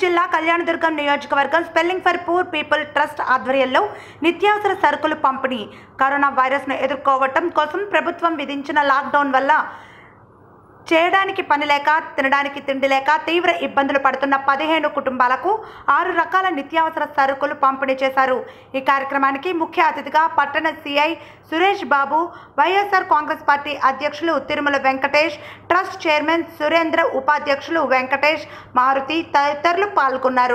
జిల్లా కళ్యాణదుర్గం నియోజకవర్గం spelling for poor people trust ఆధ్వర్యంలో నిత్యావసర సరుకులు పంపిణీ కరోనా వైరస్ను ఎదుర్కోవటం కోసం ప్రభుత్వం విధించిన లాక్డౌన్ వల్ల చేయడానికి పని లేక తినడానికి తిండి లేక తీవ్ర ఇబ్బందులు పడుతున్న పదిహేను కుటుంబాలకు ఆరు రకాల నిత్యావసర సరుకులు పంపిణీ చేశారు ఈ కార్యక్రమానికి ముఖ్య అతిథిగా పట్టణ CI Suresh Babu YSR Congress party అధ్యక్షులు తిరుమల వెంకటేష్ ట్రస్ట్ చైర్మన్ సురేంద్ర ఉపాధ్యక్షులు వెంకటేష్ మారుతి తదితరులు పాల్గొన్నారు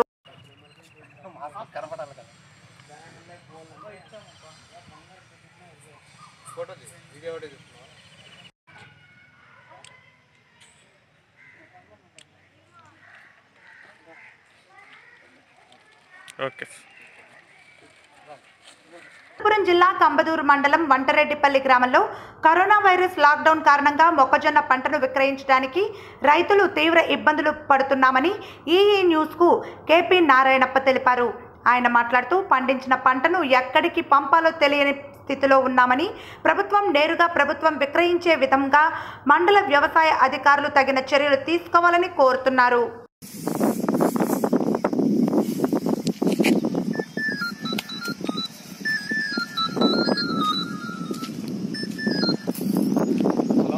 ఓకే అనంతపురం జిల్లా కంబదూరు మండలం వంటరెడ్డిపల్లి గ్రామంలో కరోనా వైరస్ లాక్డౌన్ కారణంగా మొక్కజొన్న పంటను విక్రయించడానికి రైతులు తీవ్ర ఇబ్బందులు పడుతున్నామని ఈఈ న్యూస్కు కేపీ నారాయణప్ప తెలిపారు ఆయన మాట్లాడుతూ పండించిన పంటను ఎక్కడికి పంపాలో తెలియని స్థితిలో ఉన్నామని ప్రభుత్వం నేరుగా ప్రభుత్వం విక్రయించే విధంగా మండల వ్యవసాయ అధికారులు తగిన చర్యలు తీసుకోవాలని కోరుతున్నారు హలో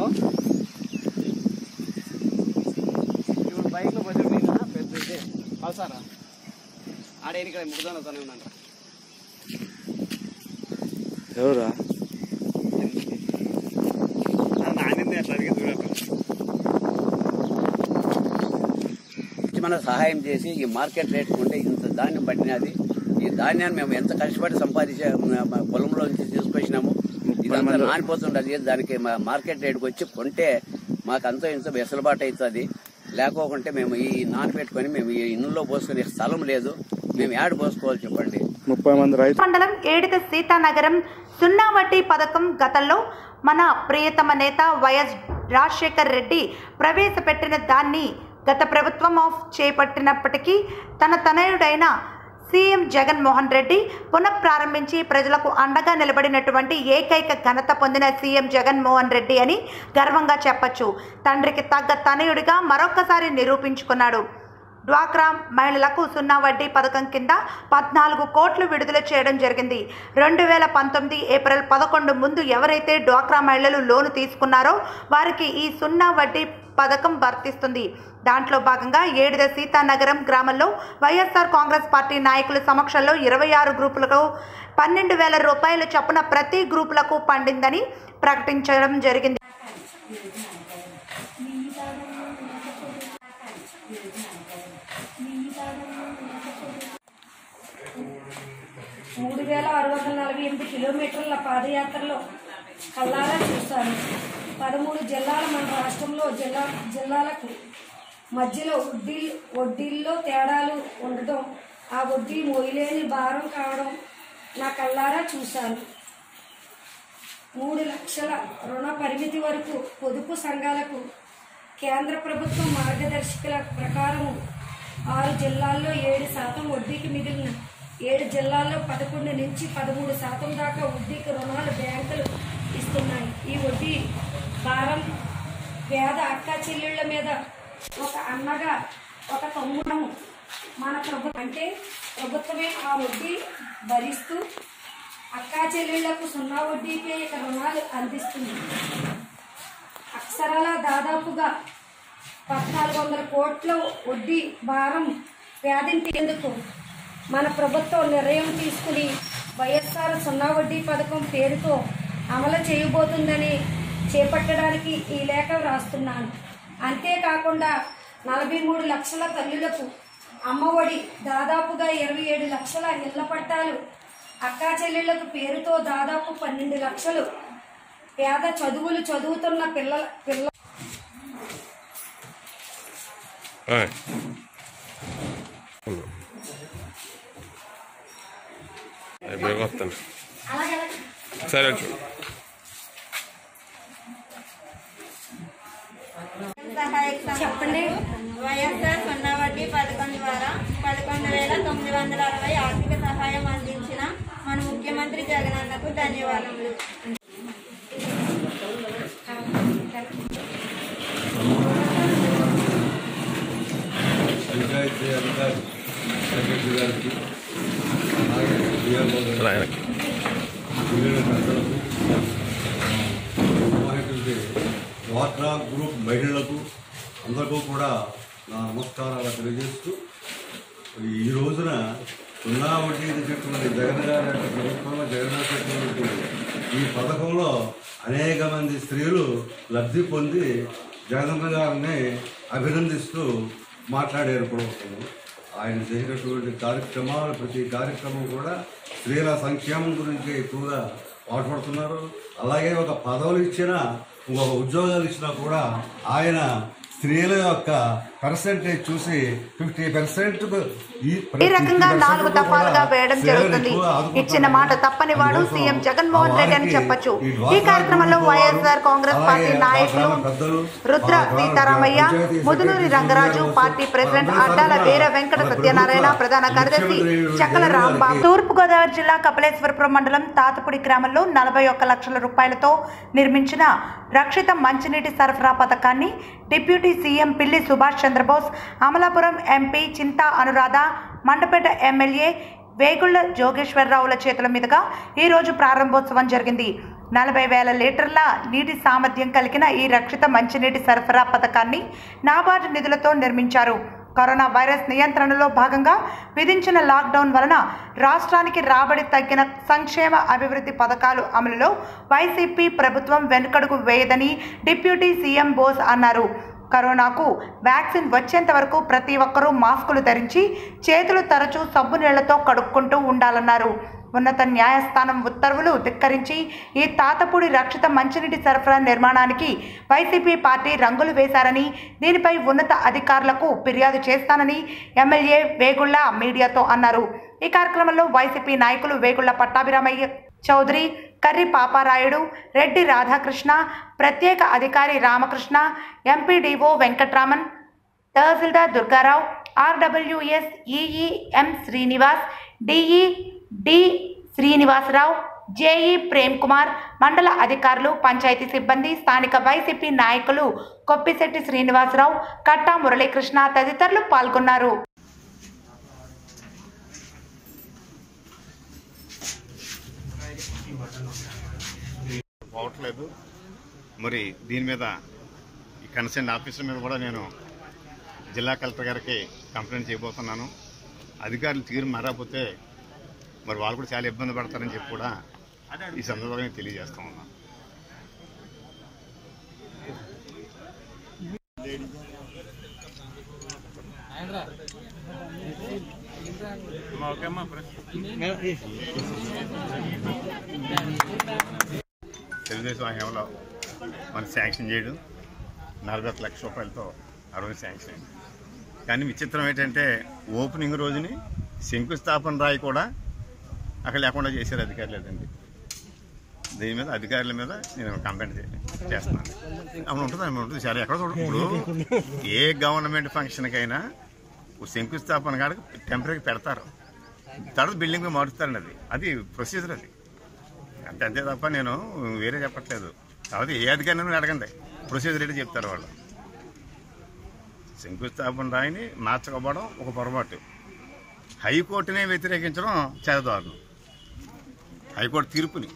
ఇప్పుడు బైక్లో కొంచెం నేను పెద్ద ఇదే పల్సారా ఆడే ఇక్కడ ముగ్గుదాన తనే ఉన్నాను ఎవరా నానింది అట్లా అడిగి చూడటం మన సహాయం చేసి ఈ మార్కెట్ రేట్ ఉంటే ఇంత ధాన్యం పట్టినది ఈ ధాన్యాన్ని మేము ఎంత కష్టపడి సంపాదించే మా పొలంలో నుంచి తీసుకొచ్చినాము ఇదంతా నానిపోతుండదు దానికి మా మార్కెట్ రేట్కి వచ్చి కొంటే మాకు అంతో ఇంత వెసులుబాటు అవుతుంది లేకోకుంటే మేము ఈ నాన్ పెట్టుకొని మేము ఈ ఇన్నులో పోసుకునే స్థలం లేదు మేము యాడ్ పోసుకోవాలి చెప్పండి ముప్పై మంది రైతు మండలం ఏడిక సీతానగరం సున్నా వడ్డీ పథకం గతంలో మన ప్రియతమ నేత వైఎస్ రాజశేఖర్ రెడ్డి ప్రవేశపెట్టిన దాన్ని గత ప్రభుత్వం ఆఫ్ చేపట్టినప్పటికీ తన తనయుడైన సీఎం జగన్మోహన్ రెడ్డి పునఃప్రారంభించి ప్రజలకు అండగా నిలబడినటువంటి ఏకైక ఘనత పొందిన సీఎం జగన్మోహన్ రెడ్డి అని గర్వంగా చెప్పొచ్చు తండ్రికి తగ్గ తనయుడిగా మరొక్కసారి నిరూపించుకున్నాడు డ్వాక్రా మహిళలకు సున్నా వడ్డీ పథకం కింద పద్నాలుగు కోట్లు విడుదల చేయడం జరిగింది రెండు వేల పంతొమ్మిది ఏప్రిల్ పదకొండు ముందు ఎవరైతే డ్వాక్రా మహిళలు లోను తీసుకున్నారో వారికి ఈ సున్నా వడ్డీ పథకం వర్తిస్తుంది దాంట్లో భాగంగా ఏడుద సీతానగరం గ్రామంలో వైఎస్ఆర్ కాంగ్రెస్ పార్టీ నాయకుల సమక్షంలో ఇరవై ఆరు గ్రూపులకు పన్నెండు వేల రూపాయల చొప్పున ప్రతి గ్రూపులకు పండిందని ప్రకటించడం జరిగింది మూడు వేల ఆరు వందల నలభై ఎనిమిది కిలోమీటర్ల పాదయాత్రలో కల్లారా చూశాను పదమూడు జిల్లాల మన రాష్ట్రంలో జిల్లా జిల్లాలకు మధ్యలో వడ్డీ వడ్డీల్లో తేడాలు ఉండటం ఆ వడ్డీ మోయలేని భారం కావడం నా కల్లారా చూశాను మూడు లక్షల రుణ పరిమితి వరకు పొదుపు సంఘాలకు కేంద్ర ప్రభుత్వం మార్గదర్శకాల ప్రకారం ఆరు జిల్లాల్లో ఏడు శాతం వడ్డీకి మిగిలిన ఏడు జిల్లాల్లో పదకొండు నుంచి పదమూడు శాతం దాకా వడ్డీకి రుణాలు బ్యాంకులు ఇస్తున్నాయి ఈ వడ్డీ భారం పేద అక్క చెల్లెళ్ళ మీద ఒక అన్నగా ఒక తమ్ముడు మన ప్రభుత్వం అంటే ప్రభుత్వమే ఆ వడ్డీ భరిస్తూ అక్కా చెల్లెళ్లకు సున్నా వడ్డీకే ఇక రుణాలు అందిస్తుంది అక్షరాల దాదాపుగా పద్నాలుగు వందల కోట్ల వడ్డీ భారం పేదించేందుకు మన ప్రభుత్వం నిర్ణయం తీసుకుని వైఎస్ఆర్ సున్నా వడ్డీ పథకం పేరుతో అమలు చేయబోతుందని చేపట్టడానికి ఈ లేఖ వ్రాస్తున్నాను అంతేకాకుండా నలభై మూడు లక్షల తల్లులకు అమ్మఒడి దాదాపుగా ఇరవై ఏడు లక్షల ఇళ్ల పట్టాలు అక్కా చెల్లెళ్లకు పేరుతో దాదాపు పన్నెండు లక్షలు పేద చదువులు చదువుతున్న పిల్లల పిల్ల ఆయ్. అయిపోయి వస్తాను సరే చూడు సహాయక చెప్పండి. వైఎస్ఆర్ సున్నా వడ్డీ పథకం ద్వారా పదకొండు వేల తొమ్మిది వందల అరవై ఆర్థిక సహాయం అందించిన మన ముఖ్యమంత్రి జగనన్నకు ధన్యవాదములు పంచాయతీ అధికారి డ్వాక్రా గ్రూప్ మహిళలకు అందరికీ కూడా నా నమస్కారాలు తెలియజేస్తూ ఈ రోజున సున్నా వడ్డీ చెట్టుకున్నది జగన్ గారి యొక్క ప్రభుత్వంలో జగన్ గారు పెట్టినటువంటి ఈ పథకంలో అనేక మంది స్త్రీలు లబ్ధి పొంది జగన్ గారిని అభినందిస్తూ మాట్లాడారు ప్రభుత్వం ఆయన చేసినటువంటి కార్యక్రమాలు ప్రతి కార్యక్రమం కూడా స్త్రీల సంక్షేమం గురించి ఎక్కువగా పాటుపడుతున్నారు అలాగే ఒక పదవులు ఇచ్చినా ఇంకొక ఉద్యోగాలు ఇచ్చినా కూడా ఆయన స్త్రీల యొక్క పర్సెంటేజ్ చూసి ఫిఫ్టీ పర్సెంట్ ఈ రకంగా నాలుగు దఫాలుగా వేయడం జరుగుతుంది ఇచ్చిన మాట తప్పని వాడు సీఎం జగన్మోహన్ రెడ్డి అని చెప్పొచ్చు ఈ కార్యక్రమంలో వైఎస్ఆర్ కాంగ్రెస్ పార్టీ నాయకులు రుద్ర సీతారామయ్య ముదునూరి రంగరాజు పార్టీ ప్రెసిడెంట్ అడ్డాల వీర వెంకట సత్యనారాయణ ప్రధాన కార్యదర్శి చక్కల రాంబాబు తూర్పు గోదావరి జిల్లా కపిలేశ్వరపురం మండలం తాతపుడి గ్రామంలో నలభై ఒక్క లక్షల రూపాయలతో నిర్మించిన రక్షిత మంచినీటి సరఫరా పథకాన్ని deputy CM Pilli Subhash Chandrabose Amalapuram MP Chinta Anuradha Mandapeta MLA Vegulla జోగేశ్వరరావుల చేతుల మీదుగా ఈరోజు ప్రారంభోత్సవం జరిగింది నలభై వేల లీటర్ల నీటి సామర్థ్యం కలిగిన ఈ రక్షిత మంచినీటి సరఫరా పథకాన్ని నాబార్డు నిధులతో నిర్మించారు కరోనా వైరస్ నియంత్రణలో భాగంగా విధించిన లాక్డౌన్ వలన రాష్ట్రానికి రాబడి తగ్గిన సంక్షేమ అభివృద్ధి పథకాలు అమలులో వైసీపీ ప్రభుత్వం వెనుకడుగు వేయదని డిప్యూటీ సీఎం బోస్ అన్నారు కరోనాకు వ్యాక్సిన్ వచ్చేంత వరకు ప్రతి ఒక్కరూ మాస్కులు ధరించి చేతులు తరచూ సబ్బు నీళ్లతో కడుక్కుంటూ ఉండాలన్నారు ఉన్నత న్యాయస్థానం ఉత్తర్వులు ధిక్కరించి ఈ తాతపూడి రక్షిత మంచినీటి సరఫరా నిర్మాణానికి వైసీపీ పార్టీ రంగులు వేశారని దీనిపై ఉన్నత అధికారులకు ఫిర్యాదు చేస్తానని ఎమ్మెల్యే వేగుళ్ల మీడియాతో అన్నారు ఈ కార్యక్రమంలో వైసీపీ నాయకులు వేగుళ్ల పట్టాభిరామయ్య చౌదరి కర్రి పాపారాయుడు రెడ్డి రాధాకృష్ణ ప్రత్యేక అధికారి రామకృష్ణ ఎంపీడీఓ వెంకట్రామన్ తహసీల్దార్ Durgarao RWS EE M Srinivas DE D Srinivasarao JE Prem Kumar మండల అధికారులు పంచాయతీ సిబ్బంది స్థానిక వైసీపీ నాయకులు కొప్పిశెట్టి శ్రీనివాసరావు కట్టా మురళీకృష్ణ తదితరులు పాల్గొన్నారు పోవట్లేదు మరి దీని మీద ఈ కన్సర్న్ ఆఫీసర్ మీద కూడా నేను జిల్లా కలెక్టర్ గారికి కంప్లైంట్ చేయబోతున్నాను అధికారులు తీరు మారకపోతే మరి వాళ్ళు కూడా చాలా ఇబ్బంది పడతారని చెప్పి కూడా ఈ సందర్భంగా నేను తెలియజేస్తా ఉన్నాను తెలుగుదేశం హయాంలో మనం శాంక్షన్ చేయడం నలభై ఒక్క లక్షల రూపాయలతో ఆ రోజు శాంక్షన్ అయింది కానీ విచిత్రం ఏంటంటే ఓపెనింగ్ రోజుని శంకుస్థాపన రాయి కూడా అక్కడ లేకుండా చేశారు అధికారులు లేదండి దీని మీద అధికారుల మీద నేను కంప్లైంట్ చే- చేస్తున్నాను అవును ఉంటుంది అవును ఉంటుంది చాలా ఎక్కడ చూడ ఇప్పుడు ఏ గవర్నమెంట్ ఫంక్షన్కైనా ఓ శంకుస్థాపన కాడికి టెంపరీ పెడతారు తర్వాత బిల్డింగ్ మారుస్తారండి అది అది ప్రొసీజర్ అది అంతే అంతే తప్ప నేను వేరే చెప్పట్లేదు కాబట్టి ఏ అధికారిని అడగండి ప్రొసీజర్ ఏంటి చెప్తారు వాళ్ళు శంకుస్థాపన రాయిని మార్చకపోవడం ఒక పొరపాటు హైకోర్టునే వ్యతిరేకించడం చేదదారులు హైకోర్టు తీర్పుని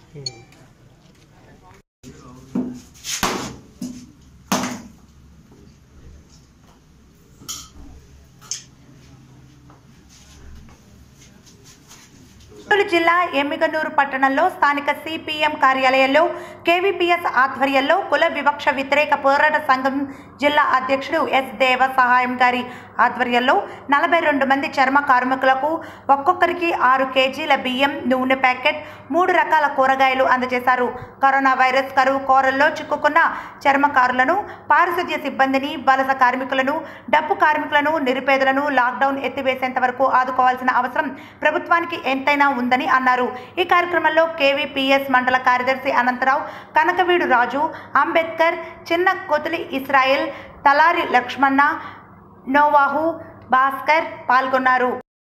చిత్తూరు జిల్లా ఎమ్మిగనూరు పట్టణంలో స్థానిక సిపిఎం కార్యాలయంలో కేవీపీఎస్ ఆధ్వర్యంలో కుల వివక్ష వ్యతిరేక పోరాట సంఘం జిల్లా అధ్యక్షుడు ఎస్ దేవ సహాయం గారి ఆధ్వర్యంలో నలభై రెండు మంది చర్మ కార్మికులకు ఒక్కొక్కరికి ఆరు కేజీల బియ్యం నూనె ప్యాకెట్ మూడు రకాల కూరగాయలు అందజేశారు కరోనా వైరస్ కరువు కోరల్లో చిక్కుకున్న చర్మకారులను పారిశుద్ధ్య సిబ్బందిని వలస కార్మికులను డప్పు కార్మికులను నిరుపేదలను లాక్డౌన్ ఎత్తివేసేంత వరకు ఆదుకోవాల్సిన అవసరం ప్రభుత్వానికి ఎంతైనా ఉందని అన్నారు ఈ కార్యక్రమంలో కేవీపీఎస్ మండల కార్యదర్శి అనంతరావు కనకవీడు రాజు అంబేద్కర్ చిన్న కొతులి ఇస్రాయెల్ తలారి లక్ష్మణ నోవాహు భాస్కర్ పాల్గొన్నారు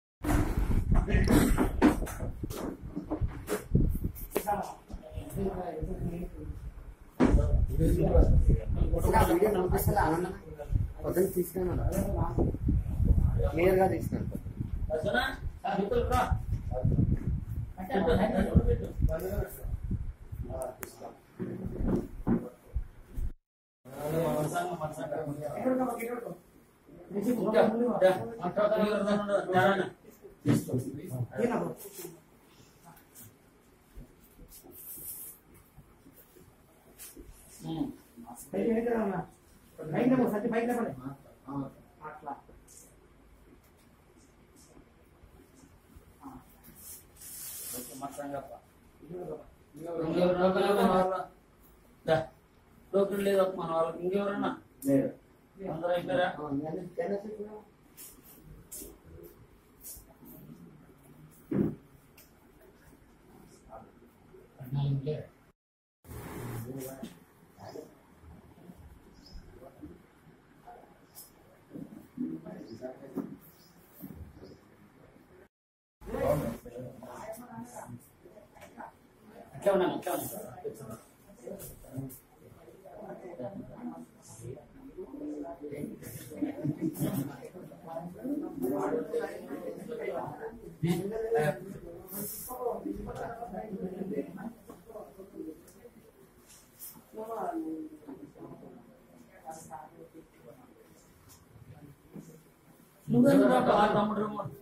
పొద్దున్న తీసుకున్నాను క్లియర్గా తీసుకున్నాను లోకల్ లేదు మన వాళ్ళకి ఇంకెవరన్నా అందరూ అయిపోయారా అట్లా ఉన్నాను అట్లా ఉన్నాను నువ్వెందుకు రా తమ్ముడు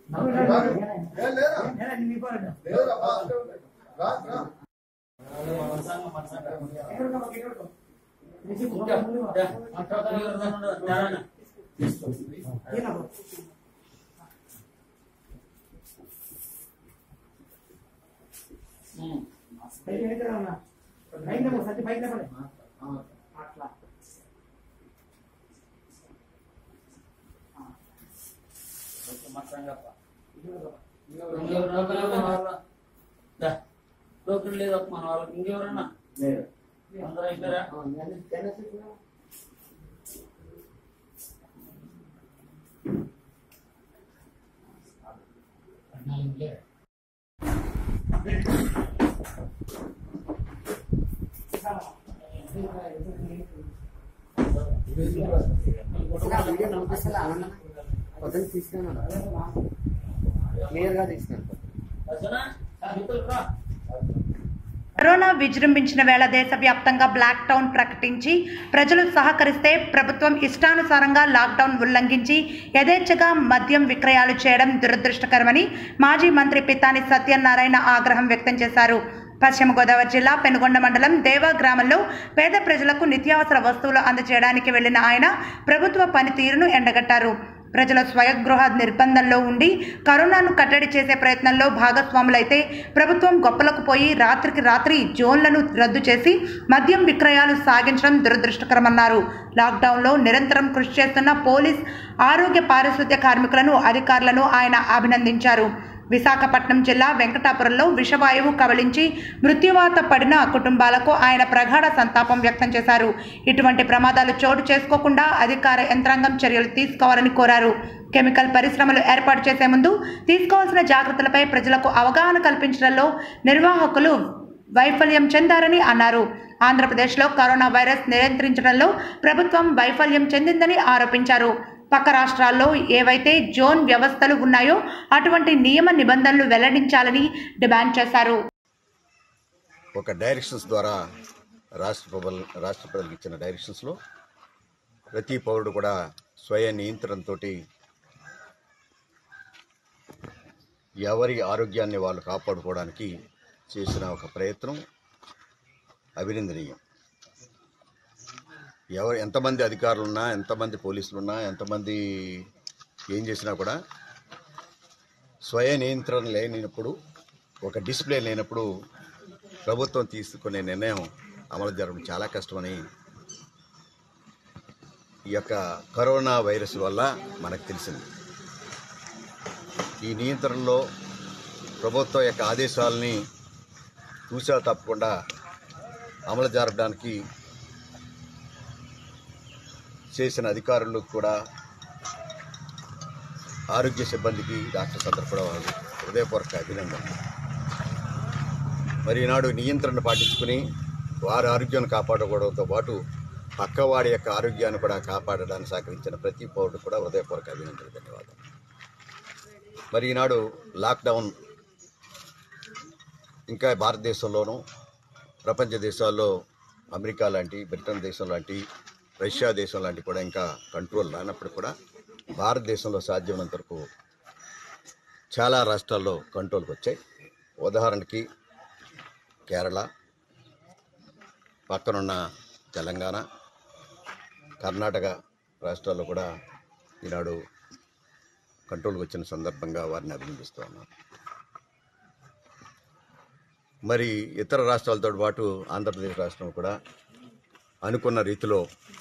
లోకల్ లేదు మన వాళ్ళకి ఇంకెవరన్నా అందరూ అయిపోయారా అసనా మిత్రులు రా కరోనా విజృంభించిన వేళ దేశవ్యాప్తంగా బ్లాక్ టౌన్ ప్రకటించి ప్రజలు సహకరిస్తే ప్రభుత్వం ఇష్టానుసారంగా లాక్డౌన్ ఉల్లంఘించి యథేచ్ఛగా మద్యం విక్రయాలు చేయడం దురదృష్టకరమని మాజీ మంత్రి పితాని సత్యనారాయణ ఆగ్రహం వ్యక్తం చేశారు పశ్చిమ గోదావరి జిల్లా పెనుగొండ మండలం దేవా గ్రామంలో పేద ప్రజలకు నిత్యావసర వస్తువులు అందజేయడానికి వెళ్లిన ఆయన ప్రభుత్వ పనితీరును ఎండగట్టారు ప్రజల స్వయగృహ నిర్బంధంలో ఉండి కరోనాను కట్టడి చేసే ప్రయత్నంలో భాగస్వాములైతే ప్రభుత్వం గొప్పలకు పోయి రాత్రికి రాత్రి జోన్లను రద్దు చేసి మద్యం విక్రయాలు సాగించడం దురదృష్టకరమన్నారు లాక్డౌన్లో నిరంతరం కృషి చేస్తున్న పోలీస్ ఆరోగ్య పారిశుద్ధ్య కార్మికులను అధికారులను ఆయన అభినందించారు విశాఖపట్నం జిల్లా వెంకటాపురంలో విషవాయువు కబలించి మృత్యువాత పడిన కుటుంబాలకు ఆయన ప్రగాఢ సంతాపం వ్యక్తం చేశారు ఇటువంటి ప్రమాదాలు చోటు చేసుకోకుండా అధికార యంత్రాంగం చర్యలు తీసుకోవాలని కోరారు కెమికల్ పరిశ్రమలు ఏర్పాటు చేసే ముందు తీసుకోవాల్సిన జాగ్రత్తలపై ప్రజలకు అవగాహన కల్పించడంలో నిర్వాహకులు వైఫల్యం చెందారని అన్నారు ఆంధ్రప్రదేశ్లో కరోనా వైరస్ నియంత్రించడంలో ప్రభుత్వం వైఫల్యం చెందిందని ఆరోపించారు పక్క రాష్ట్రాల్లో ఏవైతే జోన్ వ్యవస్థలు ఉన్నాయో అటువంటి నియమ నిబంధనలు వెల్లడించాలని డిమాండ్ చేశారు ఒక డైరెక్షన్స్ ద్వారా రాష్ట్ర ప్రజలు రాష్ట్ర ప్రజలకు ఇచ్చిన డైరెక్షన్స్లో ప్రతి పౌరుడు కూడా స్వయ నియంత్రణతో ఎవరి ఆరోగ్యాన్ని వాళ్ళు కాపాడుకోవడానికి చేసిన ఒక ప్రయత్నం అభినందనీయం ఎవరు ఎంతమంది అధికారులు ఉన్నా ఎంతమంది పోలీసులు ఉన్నా ఎంతమంది ఏం చేసినా కూడా స్వయ నియంత్రణ లేనప్పుడు ఒక డిసిప్లిన్ లేనప్పుడు ప్రభుత్వం తీసుకునే నిర్ణయం అమలు జరగడం చాలా కష్టమని ఈ యొక్క కరోనా వైరస్ వల్ల మనకు తెలిసింది ఈ నియంత్రణలో ప్రభుత్వం యొక్క ఆదేశాలని చూసా తప్పకుండా అమలు జరగడానికి చేసిన అధికారులకు కూడా ఆరోగ్య సిబ్బందికి డాక్టర్స్ అందరూ కూడా వాళ్ళు హృదయపూర్వక అభినందనలు మరి ఈనాడు నియంత్రణ పాటించుకుని వారి ఆరోగ్యాన్ని కాపాడుకోవడంతో పాటు పక్కవాడి యొక్క ఆరోగ్యాన్ని కూడా కాపాడడానికి సహకరించిన ప్రతి పౌరుడు కూడా హృదయపూర్వక అభినందనలు ధన్యవాదాలు మరి ఈనాడు లాక్డౌన్ ఇంకా భారతదేశంలోనూ ప్రపంచ దేశాల్లో అమెరికా లాంటి బ్రిటన్ దేశం లాంటి రష్యా దేశం లాంటి కూడా ఇంకా కంట్రోల్ రానప్పుడు కూడా భారతదేశంలో సాధ్యమైనంత వరకు చాలా రాష్ట్రాల్లో కంట్రోల్కి వచ్చాయి ఉదాహరణకి కేరళ పక్కనున్న తెలంగాణ కర్ణాటక రాష్ట్రాల్లో కూడా ఈనాడు కంట్రోల్కి వచ్చిన సందర్భంగా వారిని అభినందిస్తూ ఉన్నాను మరి ఇతర రాష్ట్రాలతో పాటు ఆంధ్రప్రదేశ్ రాష్ట్రం కూడా అనుకున్న రీతిలో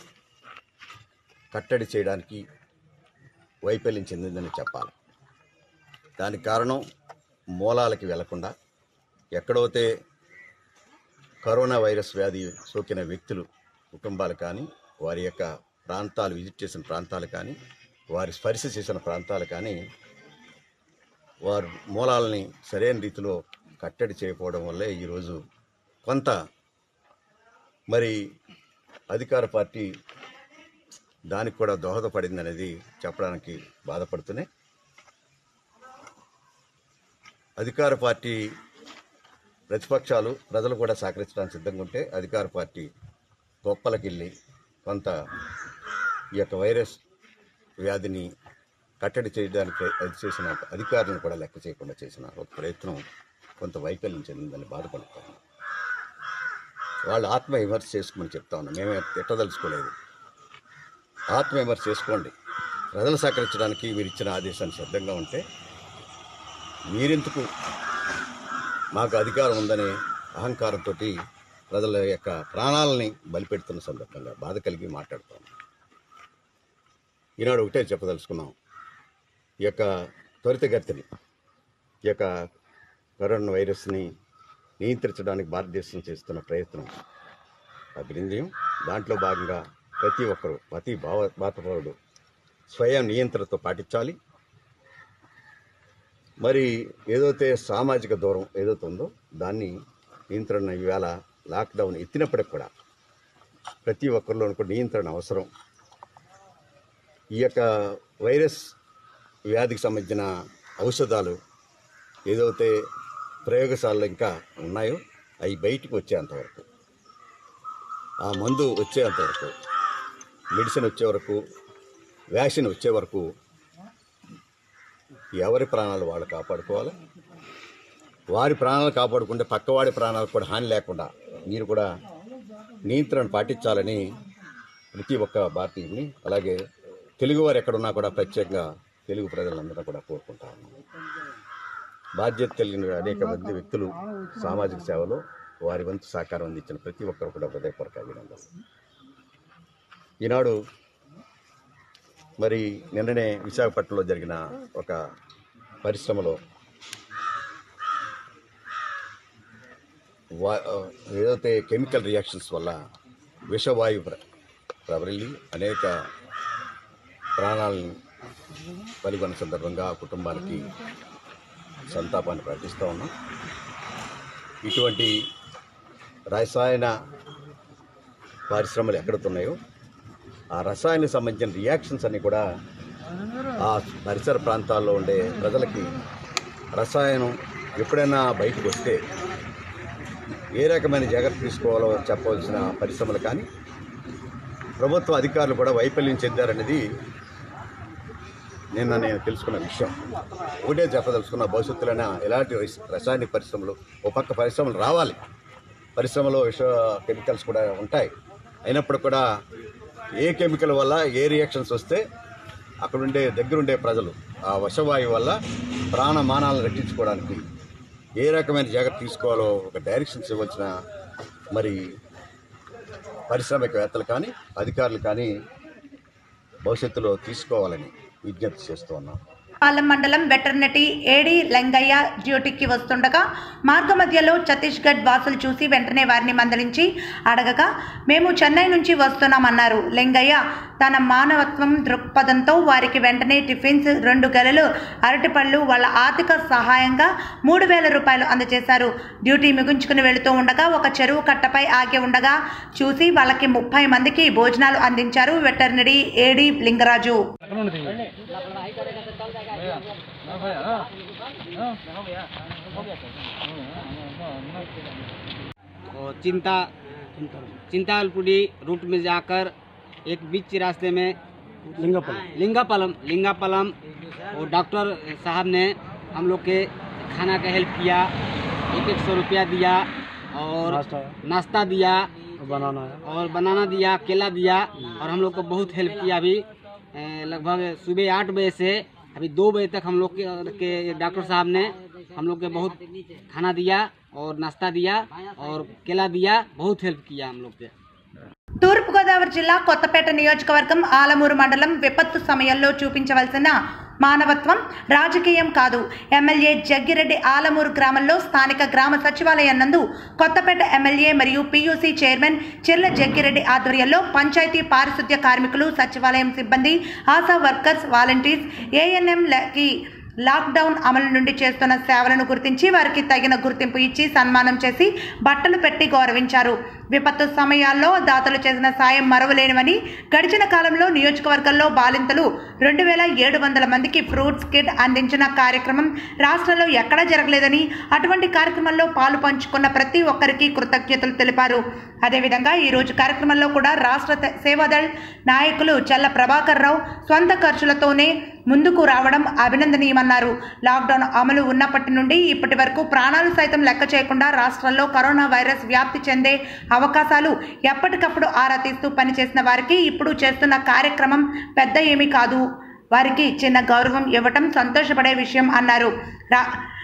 కట్టడి చేయడానికి వైఫల్యం చెందిందని చెప్పాలి దానికి కారణం మూలాలకి వెళ్లకుండా ఎక్కడైతే కరోనా వైరస్ వ్యాధి సోకిన వ్యక్తులు కుటుంబాలు కానీ వారి యొక్క ప్రాంతాలు విజిట్ చేసిన ప్రాంతాలు కానీ వారి స్పర్శ చేసిన ప్రాంతాలు కానీ వారు మూలాలని సరైన రీతిలో కట్టడి చేయకపోవడం వల్లే ఈరోజు కొంత మరి అధికార పార్టీ దానికి కూడా దోహదపడింది అనేది చెప్పడానికి బాధపడుతూనే అధికార పార్టీ ప్రతిపక్షాలు ప్రజలు కూడా సహకరించడానికి సిద్ధంగా ఉంటే అధికార పార్టీ గొప్పలకి వెళ్ళి కొంత ఈ యొక్క వైరస్ వ్యాధిని కట్టడి చేయడానికి అది చేసిన అధికారులను కూడా లెక్క చేయకుండా చేసిన ఒక ప్రయత్నం కొంత వైఫల్యం చెందిందని బాధపడుతాను వాళ్ళు ఆత్మ విమర్శ చేసుకోమని చెప్తా ఉన్నాం మేమే తిట్టదలుచుకోలేదు ఆత్మ విమర్శ చేసుకోండి ప్రజలు సహకరించడానికి మీరు ఇచ్చిన ఆదేశాన్ని సిద్ధంగా ఉంటే మీరెందుకు మాకు అధికారం ఉందనే అహంకారంతో ప్రజల యొక్క ప్రాణాలని బలిపెడుతున్న సందర్భంగా బాధ కలిగి మాట్లాడుతాం ఈనాడు ఒకటే చెప్పదలుచుకున్నాం ఈ యొక్క త్వరితగతిని ఈ యొక్క కరోనా వైరస్ని నియంత్రించడానికి భారతదేశం చేస్తున్న ప్రయత్నం అభినందనం దాంట్లో భాగంగా ప్రతి ఒక్కరూ ప్రతి భావ భారతపౌరుడు స్వయం నియంత్రణతో పాటించాలి మరి ఏదైతే సామాజిక దూరం ఏదైతే ఉందో దాన్ని నియంత్రణ ఈవేళ లాక్డౌన్ ఎత్తినప్పటికి కూడా ప్రతి ఒక్కరిలోనూ కూడా నియంత్రణ అవసరం ఈ యొక్క వైరస్ వ్యాధికి సంబంధించిన ఔషధాలు ఏదైతే ప్రయోగశాలలో ఇంకా ఉన్నాయో అవి బయటికి వచ్చేంతవరకు ఆ మందు వచ్చేంతవరకు మెడిసిన్ వచ్చే వరకు వ్యాక్సిన్ వచ్చే వరకు ఎవరి ప్రాణాలు వాళ్ళు కాపాడుకోవాలి వారి ప్రాణాలు కాపాడుకుంటే పక్కవాడి ప్రాణాలకు కూడా హాని లేకుండా మీరు కూడా నియంత్రణ పాటించాలని ప్రతి ఒక్క భారతీయుని అలాగే తెలుగువారు ఎక్కడున్నా కూడా ప్రత్యేకంగా తెలుగు ప్రజలందరూ కూడా కోరుకుంటా ఉన్నాం బాధ్యత కలిగిన అనేక మంది వ్యక్తులు సామాజిక సేవలో వారి వంతు సహకారం అందించిన ప్రతి ఒక్కరు కూడా హృదయపూర్వక అభినందనలు ఈనాడు మరి నిన్ననే విశాఖపట్నంలో జరిగిన ఒక పరిశ్రమలో వా ఏదైతే కెమికల్ రియాక్షన్స్ వల్ల విషవాయు ప్ర ప్రబలి అనేక ప్రాణాలను బలిగొన్న సందర్భంగా ఆ కుటుంబాలకి సంతాపాన్ని ప్రకటిస్తూ ఉన్నాం ఇటువంటి రసాయన పరిశ్రమలు ఎక్కడున్నాయో ఆ రసాయనకు సంబంధించిన రియాక్షన్స్ అన్నీ కూడా ఆ పరిసర ప్రాంతాల్లో ఉండే ప్రజలకి రసాయనం ఎప్పుడైనా బయటకు వస్తే ఏ రకమైన జాగ్రత్త తీసుకోవాలో చెప్పవలసిన పరిశ్రమలు కానీ ప్రభుత్వ అధికారులు కూడా వైఫల్యం చెందారనేది నిన్న నేను తెలుసుకున్న విషయం ఒకటే చెప్పదలుచుకున్న భవిష్యత్తులోనే ఎలాంటి రస్- రసాయనిక పరిశ్రమలు ఓ పక్క పరిశ్రమలు రావాలి పరిశ్రమలో విష కెమికల్స్ కూడా ఉంటాయి అయినప్పుడు కూడా ఏ కెమికల్ వల్ల ఏ రియాక్షన్స్ వస్తే అక్కడుండే దగ్గరుండే ప్రజలు ఆ విషవాయువు వల్ల ప్రాణమానాలను రక్షించుకోవడానికి ఏ రకమైన జాగ్రత్త తీసుకోవాలో ఒక డైరెక్షన్స్ ఇవ్వాల్సిన మరి పారిశ్రామికవేత్తలు కానీ అధికారులు కానీ భవిష్యత్తులో తీసుకోవాలని విజ్ఞప్తి చేస్తూ ఉన్నాం పాలెం మండలం వెటర్నరీ ఏడి లింగయ్య డ్యూటీకి వస్తుండగా మార్గమధ్యలో ఛత్తీస్గఢ్ వాసులు చూసి వెంటనే వారిని మందలించి అడగగా మేము చెన్నై నుంచి వస్తున్నామన్నారు లింగయ్య తన మానవత్వం దృక్పథంతో వారికి వెంటనే టిఫిన్స్ రెండు గెలలు అరటిపళ్ళు వాళ్ళ ఆర్థిక సహాయంగా మూడు వేల రూపాయలు అందజేశారు డ్యూటీ ముగించుకుని వెళుతూ ఉండగా ఒక చెరువు కట్టపై ఆగి ఉండగా చూసి వాళ్ళకి ముప్పై మందికి భోజనాలు అందించారు వెటర్నరీ ఏడి లింగరాజు और चिंता चिंतालपुरी रूट में जाकर एक बीच रास्ते में लिंगापलम लिंगापलम लिंगापलम और डॉक्टर साहब ने हम लोग के खाना का हेल्प किया एक एक सौ रुपया दिया और नाश्ता दिया बनाना और बनाना दिया केला दिया और हम लोग को बहुत हेल्प किया अभी ए, लगभग सुबह आठ बजे से अभी दो बजे तक हम लोग के, के डॉक्टर साहब ने हम लोग के बहुत खाना दिया और नाश्ता दिया और केला दिया बहुत हेल्प किया हम लोग के తూర్పుగోదావరి జిల్లా కొత్తపేట నియోజకవర్గం ఆలమూరు మండలం విపత్తు సమయంలో చూపించవలసిన మానవత్వం రాజకీయం కాదు ఎమ్మెల్యే జగ్గిరెడ్డి ఆలమూరు గ్రామంలో స్థానిక గ్రామ సచివాలయం నందు కొత్తపేట ఎమ్మెల్యే మరియు పీయూసీ చైర్మన్ చిర్ల జగ్గిరెడ్డి ఆధ్వర్యంలో పంచాయతీ పారిశుద్ధ్య కార్మికులు సచివాలయం సిబ్బంది ఆశా వర్కర్స్ వాలంటీర్స్ ఏఎన్ఎంలకి లాక్డౌన్ అమలు నుండి చేస్తున్న సేవలను గుర్తించి వారికి తగిన గుర్తింపు ఇచ్చి సన్మానం చేసి బట్టలు పెట్టి గౌరవించారు విపత్తు సమయాల్లో దాతలు చేసిన సాయం మరవలేనివని గడిచిన కాలంలో నియోజకవర్గంలో బాలింతలు రెండు వేల ఏడు వందల మందికి ఫ్రూట్స్ కిట్ అందించిన కార్యక్రమం రాష్ట్రంలో ఎక్కడా జరగలేదని అటువంటి కార్యక్రమంలో పాలు పంచుకున్న ప్రతి ఒక్కరికి కృతజ్ఞతలు తెలిపారు అదేవిధంగా ఈ రోజు కార్యక్రమంలో కూడా రాష్ట్ర తే- సేవాదళ్ నాయకులు చల్ల ప్రభాకర్ రావు స్వంత ఖర్చులతోనే ముందుకు రావడం అభినందనీయమన్నారు లాక్డౌన్ అమలు ఉన్నప్పటి నుండి ఇప్పటి వరకు ప్రాణాలు సైతం లెక్క చేయకుండా రాష్ట్రంలో కరోనా వైరస్ వ్యాప్తి చెందే అవకాశాలు ఎప్పటికప్పుడు ఆరా తీస్తూ పనిచేసిన వారికి ఇప్పుడు చేస్తున్న కార్యక్రమం పెద్ద ఏమీ కాదు వారికి చిన్న గౌరవం ఇవ్వటం సంతోషపడే విషయం అన్నారు రా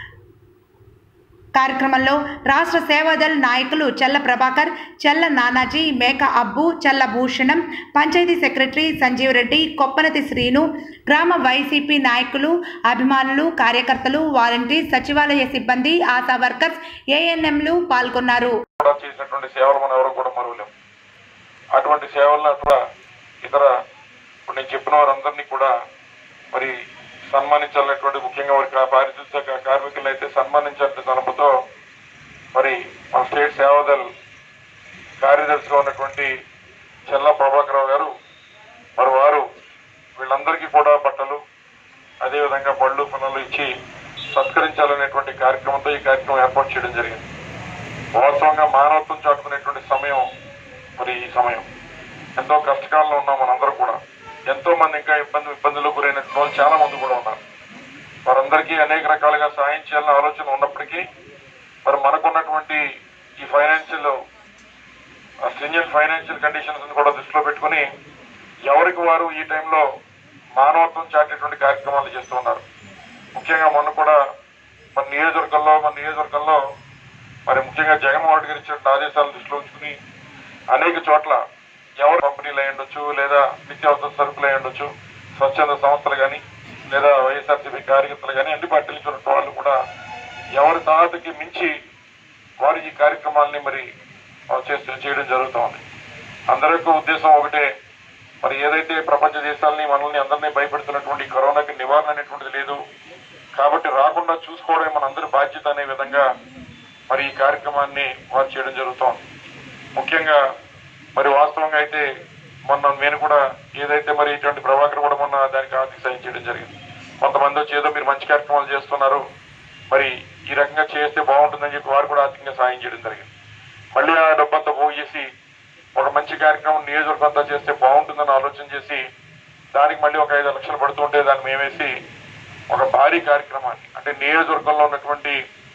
కార్యక్రమంలో రాష్ట్ర సేవాదళ్ నాయకులు చెల్ల ప్రభాకర్ చెల్ల నానాజీ మేక అబ్బు చెల్ల భూషణం పంచాయతీ సెక్రటరీ సంజీవ్ రెడ్డి కొప్పనతి శ్రీను గ్రామ వైసీపీ నాయకులు అభిమానులు కార్యకర్తలు వాలంటీర్ సచివాలయ సిబ్బంది ఆశా వర్కర్స్ ఏఎన్ఎంలు పాల్గొన్నారు కూడా చేసినటువంటి సేవలు మనం ఎవరు కూడా మరువలేం అటువంటి సేవలను అట్లా ఇతర ఇప్పుడు నేను చెప్పిన వారందరినీ కూడా మరి సన్మానించాలనేటువంటి ముఖ్యంగా వారి కా- పారిశుద్ధ్య శాఖ కార్మికులను అయితే సన్మానించాలనే తలపుతో మరి మన స్టేట్ సేవాదల్ కార్యదర్శిగా ఉన్నటువంటి చెల్ల ప్రభాకరరావు గారు మరి వారు వీళ్ళందరికీ కూడా బట్టలు అదేవిధంగా పళ్ళు పనులు ఇచ్చి సత్కరించాలనేటువంటి కార్యక్రమంతో ఈ కార్యక్రమం ఏర్పాటు చేయడం జరిగింది వాస్తవంగా మానవత్వం చాటుకునేటువంటి సమయం మరి ఈ సమయం ఎంతో కష్టకాలంలో ఉన్నాం మనందరూ కూడా ఎంతో మంది ఇంకా ఇబ్బంది ఇబ్బందులకు గురైనటువంటి వాళ్ళు చాలా మంది కూడా ఉన్నారు వారందరికీ అనేక రకాలుగా సాయం చేయాలనే ఆలోచన ఉన్నప్పటికీ మరి మనకున్నటువంటి ఈ ఫైనాన్షియల్ స్ట్రింజెంట్ ఫైనాన్షియల్ కండిషన్స్ కూడా దృష్టిలో పెట్టుకుని ఎవరికి వారు ఈ టైంలో మానవత్వం చాటేటువంటి కార్యక్రమాలు చేస్తూ ఉన్నారు ముఖ్యంగా మొన్న కూడా మన నియోజకవర్గంలో మన నియోజకవర్గంలో మరి ముఖ్యంగా జగన్మోహన్ రెడ్డి గారు ఇచ్చిన ఆదేశాలను దృష్టిలో ఉంచుకుని అనేక చోట్ల ఎవరు కంపెనీలు అయి ఉండొచ్చు లేదా నిత్యావసర సరుకులు అయి ఉండొచ్చు స్వచ్ఛంద సంస్థలు కానీ లేదా వైఎస్ఆర్సీపీ కార్యకర్తలు కానీ అన్ని పార్టీల నుంచి ఉన్న వాళ్ళు కూడా ఎవరి తాతకి మించి వారు ఈ కార్యక్రమాల్ని మరి ఆ, చేస్తూ చేయడం జరుగుతూ ఉంది అందరి యొక్క ఉద్దేశం ఒకటే మరి ఏదైతే ప్రపంచ దేశాలని మనల్ని అందరినీ భయపెడుతున్నటువంటి ఈ కరోనాకి నివారణ అనేటువంటిది లేదు కాబట్టి రాకుండా చూసుకోవడమే మనందరి బాధ్యత అనే విధంగా మరి ఈ కార్యక్రమాన్ని వారు చేయడం జరుగుతోంది ముఖ్యంగా మరి వాస్తవంగా అయితే మొన్న నేను కూడా ఏదైతే మరి ఇటువంటి ప్రభాకర్ కూడా మొన్న దానికి ఆర్థిక సాయం చేయడం జరిగింది కొంతమంది వచ్చి ఏదో మీరు మంచి కార్యక్రమాలు చేస్తున్నారు మరి ఈ రకంగా చేస్తే బాగుంటుందని చెప్పి వారు కూడా ఆర్థికంగా సాయం చేయడం జరిగింది మళ్ళీ ఆ డబ్బంతా పోగు చేసి ఒక మంచి కార్యక్రమం నియోజకవర్గం అంతా చేస్తే బాగుంటుందని ఆలోచన చేసి దానికి మళ్ళీ ఒక ఐదు లక్షలు పడుతుంటే దాన్ని మేమేసి ఒక భారీ కార్యక్రమాన్ని అంటే నియోజకవర్గంలో ఉన్నటువంటి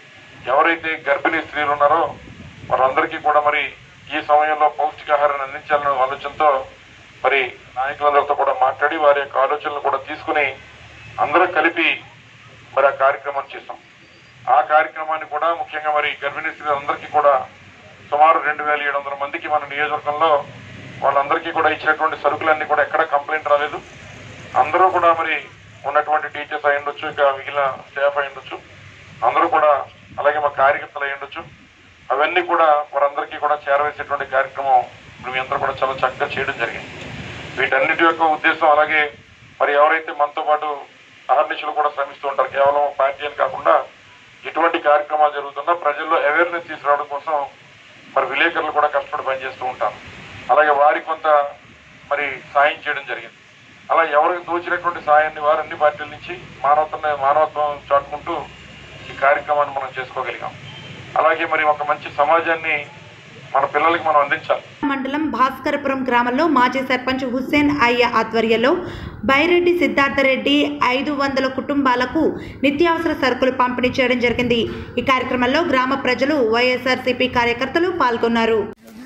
ఎవరైతే గర్భిణీ స్త్రీలు ఉన్నారో వారందరికీ కూడా మరి ఈ సమయంలో పౌష్టికాహారాన్ని అందించాలనే ఆలోచనతో మరి నాయకులందరితో కూడా మాట్లాడి వారి యొక్క ఆలోచనలు కూడా తీసుకుని అందరూ కలిపి మరి ఆ కార్యక్రమాన్ని చేస్తాం ఆ కార్యక్రమాన్ని కూడా ముఖ్యంగా మరి గర్భిణీ స్త్రీలందరికీ కూడా సుమారు రెండు వేల ఏడు వందల మందికి మన నియోజకవర్గంలో వాళ్ళందరికీ కూడా ఇచ్చినటువంటి సరుకులన్నీ కూడా ఎక్కడ కంప్లైంట్ రాలేదు అందరూ కూడా మరి ఉన్నటువంటి టీచర్స్ అయి ఉండొచ్చు ఇంకా మిగిలిన స్టాఫ్ అయి ఉండొచ్చు అందరూ కూడా అలాగే మా కార్యకర్తలు అయి ఉండొచ్చు అవన్నీ కూడా వారందరికీ కూడా చేరవేసేటువంటి కార్యక్రమం ఇప్పుడు మీ అందరూ కూడా చాలా చక్కగా చేయడం జరిగింది వీటన్నిటి యొక్క ఉద్దేశం అలాగే మరి ఎవరైతే మనతో పాటు అహర్నిశలు కూడా శ్రమిస్తూ ఉంటారు కేవలం పార్టీ అని కాకుండా ఎటువంటి కార్యక్రమాలు జరుగుతున్నా ప్రజల్లో అవేర్నెస్ తీసుకురావడం కోసం మరి విలేకరులు కూడా కష్టపడి పనిచేస్తూ ఉంటారు అలాగే వారికి కొంత మరి సాయం చేయడం జరిగింది అలా ఎవరికి దోచినటువంటి సాయాన్ని వారు అన్ని పార్టీల నుంచి మానవత్వం మానవత్వం చాటుకుంటూ ఈ కార్యక్రమాన్ని మనం చేసుకోగలిగాం అలాగే మరి ఒక మంచి సమాజాన్ని మన పిల్లలకి మనం అందించాలి మండలం భాస్కరపురం గ్రామంలో మాజీ సర్పంచ్ హుస్సేన్ అయ్య ఆధ్వర్యంలో బైరెడ్డి సిద్ధార్థరెడ్డి ఐదు వందల కుటుంబాలకు నిత్యావసర సరుకులు పంపిణీ చేయడం జరిగింది ఈ కార్యక్రమంలో గ్రామ ప్రజలు వైఎస్ఆర్సీపీ కార్యకర్తలు పాల్గొన్నారు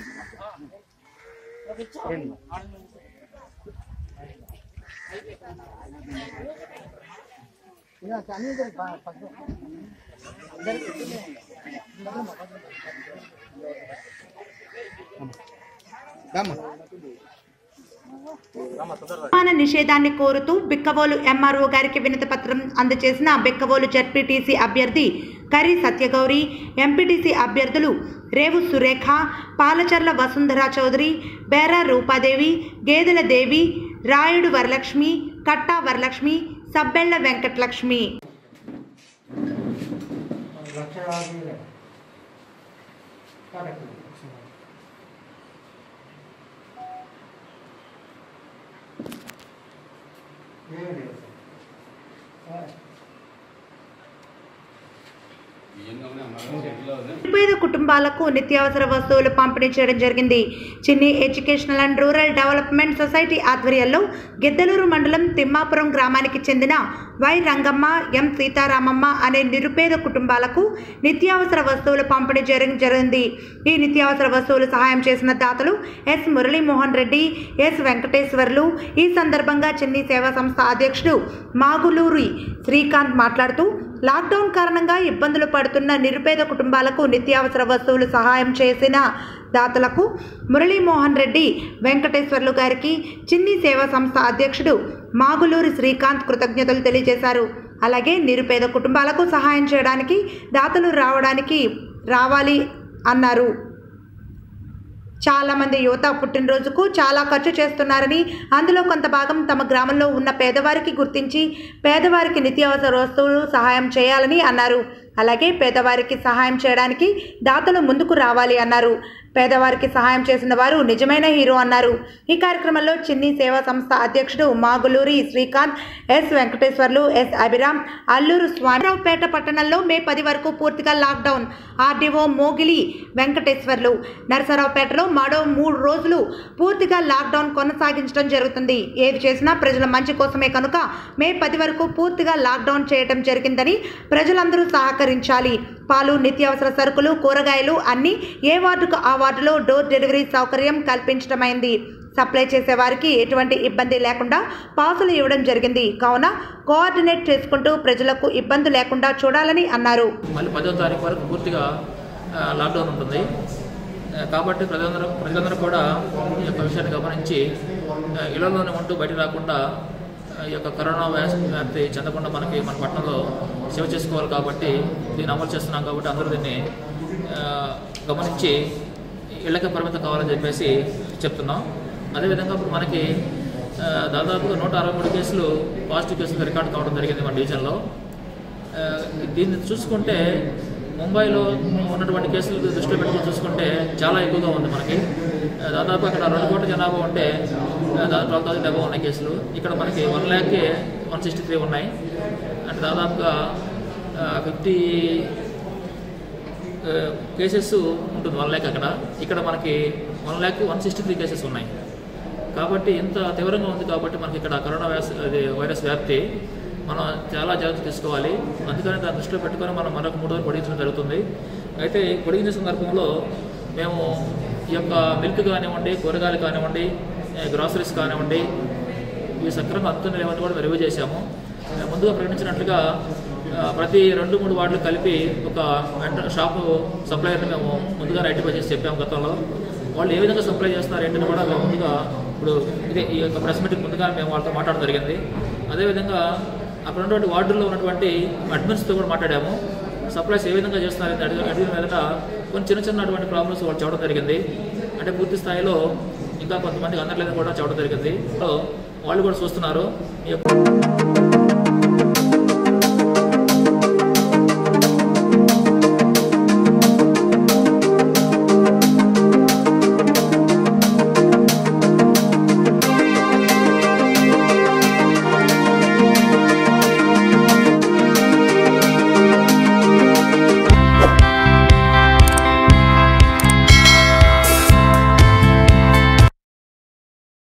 నిర్మాణ నిషేధాన్ని కోరుతూ బిక్కవోలు ఎంఆర్ఓ గారికి వినతి పత్రం అందజేసిన బిక్కవోలు జడ్పీటీసీ అభ్యర్థి కరి సత్యగౌరి ఎంపీటీసీ అభ్యర్థులు రేవు సురేఖ పాలచర్ల వసుంధరా చౌదరి బేరా రూపాదేవి గేదెల దేవి రాయుడు వరలక్ష్మి కట్టా వరలక్ష్మి సబ్బెళ్ల వెంకటలక్ష్మి పేద కుటుంబాలకు నిత్యావసర వస్తువులు పంపిణీ చేయడం జరిగింది Chinni educational and rural development society ఆధ్వర్యంలో గిద్దలూరు మండలం తిమ్మాపురం గ్రామానికి చెందిన వై రంగమ్మ ఎం సీతారామమ్మ అనే నిరుపేద కుటుంబాలకు నిత్యావసర వస్తువులు పంపిణీ చేయడం జరిగింది ఈ నిత్యావసర వస్తువులు సహాయం చేసిన దాతలు ఎస్ మురళీమోహన్ రెడ్డి ఎస్ వెంకటేశ్వర్లు ఈ సందర్భంగా చిన్ని సేవా సంస్థ అధ్యక్షుడు మాగులూరి శ్రీకాంత్ మాట్లాడుతూ లాక్డౌన్ కారణంగా ఇబ్బందులు పడుతున్న నిరుపేద కుటుంబాలకు నిత్యావసర వస్తువులు సహాయం చేసిన దాతలకు మురళీమోహన్ రెడ్డి వెంకటేశ్వర్లు గారికి చిన్ని సేవా సంస్థ అధ్యక్షుడు మాగులూరి శ్రీకాంత్ కృతజ్ఞతలు తెలియజేశారు అలాగే నిరుపేద కుటుంబాలకు సహాయం చేయడానికి దాతలు రావడానికి రావాలి అన్నారు చాలామంది యువత పుట్టినరోజుకు చాలా ఖర్చు చేస్తున్నారని అందులో కొంత భాగం తమ గ్రామంలో ఉన్న పేదవారికి గుర్తించి పేదవారికి నిత్యావసర వస్తువులు సహాయం చేయాలని అన్నారు అలాగే పేదవారికి సహాయం చేయడానికి దాతలు ముందుకు రావాలి అన్నారు పేదవారికి సహాయం చేసిన వారు నిజమైన హీరో అన్నారు ఈ కార్యక్రమంలో చిన్ని సేవా సంస్థ అధ్యక్షుడు మాగులూరి శ్రీకాంత్ ఎస్ వెంకటేశ్వర్లు ఎస్ అభిరామ్ అల్లూరు స్వామిరావుపేట పట్టణంలో మే పది వరకు పూర్తిగా లాక్డౌన్ ఆర్డీఓ మోగిలి వెంకటేశ్వర్లు నరసరావుపేటలో మరో మూడు రోజులు పూర్తిగా లాక్డౌన్ కొనసాగించడం జరుగుతుంది ఏది చేసినా ప్రజల మంచి కోసమే కనుక మే పది వరకు పూర్తిగా లాక్డౌన్ చేయడం జరిగిందని ప్రజలందరూ సహకరించాలి పాలు నిత్యావసర సరుకులు కూరగాయలు అన్నీ ఏ వార్డుకు ఆ వార్డులో డోర్ డెలివరీ సౌకర్యం కల్పించడమైంది సప్లై చేసే వారికి ఎటువంటి ఇబ్బంది లేకుండా పాసులు ఇవ్వడం జరిగింది కావున కోఆర్డినేట్ చేసుకుంటూ ప్రజలకు ఇబ్బంది లేకుండా చూడాలని అన్నారు మళ్ళీ పదో తారీఖు వరకు పూర్తిగా ఆ, లాక్డౌన్ ఉంటుంది ఆ, కాబట్టి ప్రజలందరూ ప్రజలందరూ కూడా ఈ యొక్క విషయాన్ని గమనించి ఆ, ఇళ్లలోనే ఉంటూ బయట రాకుండా ఆ, ఈ యొక్క కరోనా వ్యాస్ వ్యాప్తి చెందకుండా మనకి మన పట్టణంలో సేవ చేసుకోవాలి కాబట్టి దీన్ని అమలు చేస్తున్నాం కాబట్టి అందరూ దీన్ని ఆ, గమనించి ఇళ్ళకి పరిమితం కావాలని చెప్పేసి చెప్తున్నాం అదేవిధంగా ఇప్పుడు మనకి ఆ, దాదాపుగా నూట అరవై మూడు కేసులు పాజిటివ్ కేసులు రికార్డ్ కావడం జరిగింది మన డివిజన్లో ఆ, దీన్ని చూసుకుంటే ముంబైలో ఉన్నటువంటి కేసులు దృష్టిలో పెట్టుకుని చూసుకుంటే చాలా ఎక్కువగా ఉంది మనకి ఆ, దాదాపు అక్కడ రెండు కోట్ల జనాభా ఉంటే ఆ, దాదాపు ట్వెల్వ్ థౌసండ్ డెబ్బై ఉన్నాయి కేసులు ఇక్కడ మనకి one lakh one sixty three ఉన్నాయి అంటే దాదాపుగా ఫిఫ్టీ కేసెస్ ఉంటుంది వన్ ల్యాక్ అక్కడ ఇక్కడ మనకి one lakh one sixty three cases ఉన్నాయి కాబట్టి ఇంత తీవ్రంగా ఉంది కాబట్టి మనకి ఇక్కడ కరోనా వ్యాస్ అది వైరస్ వ్యాప్తి మనం చాలా జాగ్రత్త తీసుకోవాలి అందుకని దాన్ని దృష్టిలో పెట్టుకొని మనం మరొక మూడు రోజులు పొడిగించడం జరుగుతుంది అయితే ఈ పొడిగించే సందర్భంలో మేము ఈ యొక్క మిల్క్ కానివ్వండి కూరగాయలు కానివ్వండి గ్రాసరీస్ కానివ్వండి ఇవి సక్రమంగా అందుతున్నాయి లేవని కూడా రివ్యూ చేశాము ఆ, ముందుగా ప్రకటించినట్లుగా ఆ, ప్రతి రెండు మూడు వార్డులు కలిపి ఒక వెంట షాపు సప్లయర్ని మేము ముందుగా ఐడెంటిఫై చేసి చెప్పాము గతంలో వాళ్ళు ఏ విధంగా సప్లై చేస్తున్నారు ఏంటని కూడా మేము ముందుగా ఇప్పుడు ఇదే ఈ యొక్క ప్రెస్ మీటింగ్ ముందుగా మేము వాళ్ళతో మాట్లాడడం జరిగింది అదేవిధంగా అక్కడ ఉన్నటువంటి వార్డుల్లో ఉన్నటువంటి అడ్మిన్స్తో కూడా మాట్లాడాము సప్లైస్ ఏ విధంగా చేస్తున్నారు అని అడిగి అడిగిన మీదట కొన్ని చిన్న చిన్నటువంటి ప్రాబ్లమ్స్ వాళ్ళు చెప్పడం జరిగింది అంటే పూర్తి స్థాయిలో ఇంకా కొంతమందికి అందట్లేదు కూడా చెప్పడం జరిగింది సో వాళ్ళు కూడా చూస్తున్నారు ఈ యొక్క